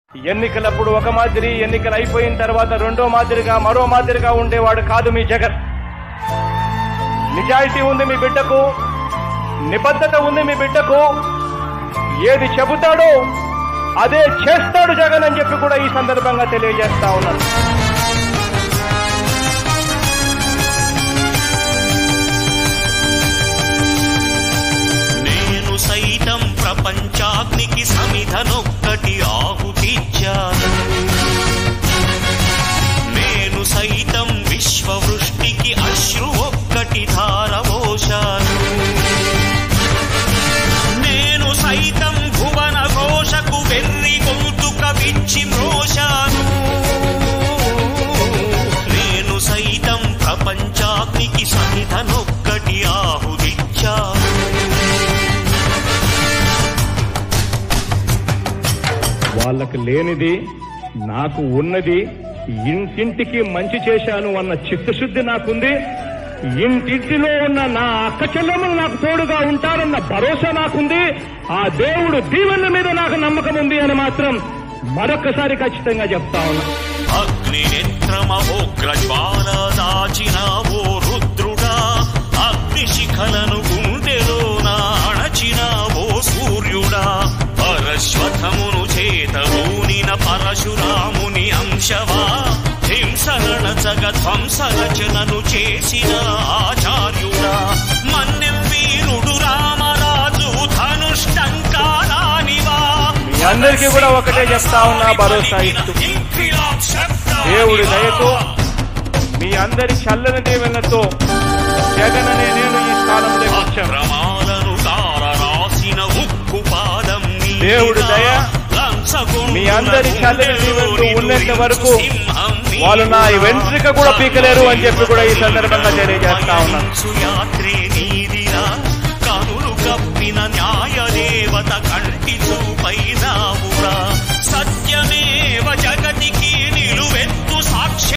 ఎన్నికలప్పుడు ఒక మాదిరి ఎన్నికలు అయిపోయిన తర్వాత రెండో మాదిరిగా మరో మాదిరిగా ఉండేవాడు కాదు మీ జగన్ నిజాయితీ ఉంది మీ బిడ్డకు నిబద్ధత ఉంది మీ బిడ్డకు ఏది చెబుతాడో అదే చేస్తాడు జగన్ అని చెప్పి కూడా ఈ సందర్భంగా తెలియజేస్తా ఉన్నాను నేను సైతం ప్రపంచాగ్నికి సమిధనొక్కటి ఆహుతిచ్చాను నేను సైతం విశ్వవృష్టికి అశ్రు ఒక్కటి ధారవోశాను నేను సైతం భువన ఘోషకు వెర్రి గొంతుక విచ్చి మ్రోశాను నేను సైతం ప్రపంచాగ్నికి సమిధనొక్కటి ఆహుతిచ్చాను వాళ్ళకి లేనిది నాకు ఉన్నది ఇంటింటికి మంచి చేశాను అన్న చిత్తశుద్ధి నాకుంది ఇంటింటిలో ఉన్న నా అక్క చెల్లెమ్మలు నాకు తోడుగా ఉంటారన్న భరోసా నాకుంది ఆ దేవుడు దీవెన మీద నాకు నమ్మకం ఉంది అని మాత్రం మరొకసారి ఖచ్చితంగా చెప్తా ఉన్నా అగ్ని నేత్రమహోగ్రజ్వాల దాచిన ఓ రుద్రుడా అగ్ని శిఖలను గుండెలోన అణచిన ఓ సూర్యుడా పరశ్వథమును చేతూనిన పరశురాముని అంశవా హింసరణ జగధ్వంస రచనను చేసిన ఆచార్యుడా మన్నెం వీరుడు రామరాజు ధనుష్టంకారానివా మీ అందరికీ కూడా ఒకటే చెప్తా ఉన్నా భరోసా ఇస్తూ దేవుడి దయతో మీ అందరి చల్లని దీవెనతో జగన్ అనే నేను ఈ స్థానంలోకి వచ్చాను అక్రమాలను తారరాసిన ఉక్కు పాదం నీ దేవుడి దయ మీ అందరి చల్లని దీవెనతో ఉన్నంత వరకు వాళ్ళు నా వెంట్రిక కూడా పీకలేరు అని చెప్పి కూడా ఈ సందర్భంగా తెలియజేస్తా ఉన్నాను యాత్రే నీ